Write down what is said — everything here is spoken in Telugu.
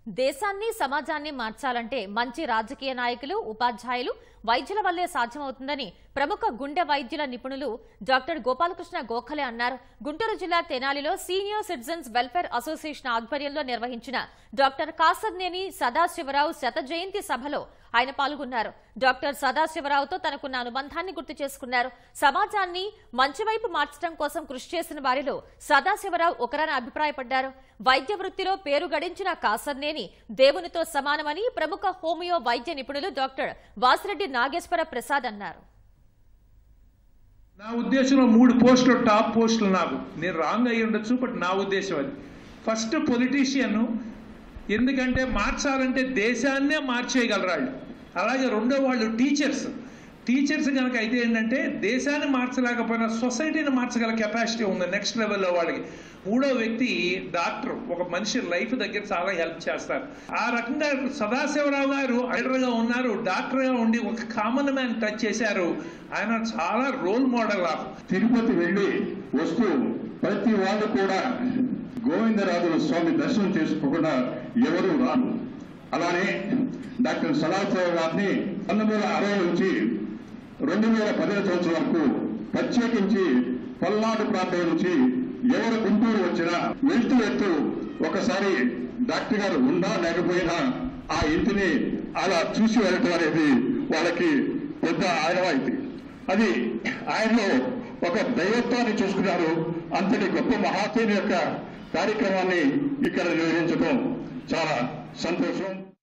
దేశాన్ని సమాజాన్ని మార్చాలంటే మంచి రాజకీయ నాయకులు ఉపాధ్యాయులు వైద్యుల వల్లే సాధ్యమవుతుందని ప్రముఖ గుండె వైద్యుల నిపుణులు డాక్టర్ గోపాలకృష్ణ గోఖలే అన్నారు గుంటూరు జిల్లా తెనాలిలో సీనియర్ సిటిజన్స్ వెల్ఫేర్ అసోసియేషన్ ఆధ్వర్యంలో నిర్వహించిన డాక్టర్ కాసర్నేని సదాశివరావు శత జయంతి సభలో ఆయన పాల్గొన్నారు డాక్టర్ సదాశివరావుతో తనకున్న అనుబంధాన్ని గుర్తు చేసుకున్నారు సమాజాన్ని మంచి వైపు మార్చడం కోసం కృషి చేసిన వారిలో సదాశివరావు ఒకరని అభిప్రాయపడ్డారు వైద్య వృత్తిలో పేరు గడించిన కాసర్నేని దేవునితో సమానమని ప్రముఖ హోమియో వైద్య నిపుణులు డాక్టర్ వాసిరెడ్డి నాగేశ్వర ప్రసాద్ అన్నారు నా ఉద్దేశంలో మూడు పోస్టులు టాప్ పోస్టులు నాకు నేను రాంగ్ అయ్యి ఉండొచ్చు బట్ నా ఉద్దేశం అది ఫస్ట్ పొలిటీషియన్ ఎందుకంటే మార్చాలంటే దేశాన్నే మార్చేయగలరు వాళ్ళు అలాగే రెండో వాళ్ళు టీచర్స్ టీచర్స్ కనుక అయితే ఏంటంటే దేశాన్ని మార్చలేకపోయినా సొసైటీని మార్చగల కెపాసిటీ ఉంది నెక్స్ట్ లెవెల్లో వాళ్ళకి మూడో వ్యక్తి డాక్టర్ ఒక మనిషి లైఫ్ దగ్గర చాలా హెల్ప్ చేస్తారు ఆ రకంగా సదాశివరావు గారు ఐడర్గా ఉన్నారు డాక్టర్గా ఉండి ఒక కామన్ మ్యాన్ టచ్ చేశారు ఆయన చాలా రోల్ మోడల్ ఆఫ్ తిరుపతి వెళ్ళి వస్తూ ప్రతి వాళ్ళు కూడా గోవిందరాజుల స్వామి దర్శనం చేసుకోకుండా ఎవరు రారు అలానే డాక్టర్ సదాశివ గారిని పంతొమ్మిది వందల అరవై నుంచి రెండు వేల పదిహేను సంవత్సరం వరకు ప్రత్యేకించి పల్నాడు ప్రాంతం నుంచి ఎవరు గుంటూరు వచ్చినా వెళ్తూ వెళ్తూ ఒకసారి డాక్టర్ గారు ఉన్నా లేకపోయినా ఆ ఇంటిని అలా చూసి వెళ్ళటం అనేది వాళ్ళకి పెద్ద ఆనవాయితీ అది ఆయనలో ఒక దైవత్వాన్ని చూసుకున్నారు అంతటి గొప్ప మహాత్ముని యొక్క కార్యక్రమాన్ని ఇక్కడ నిర్వహించడం చాలా సంతోషం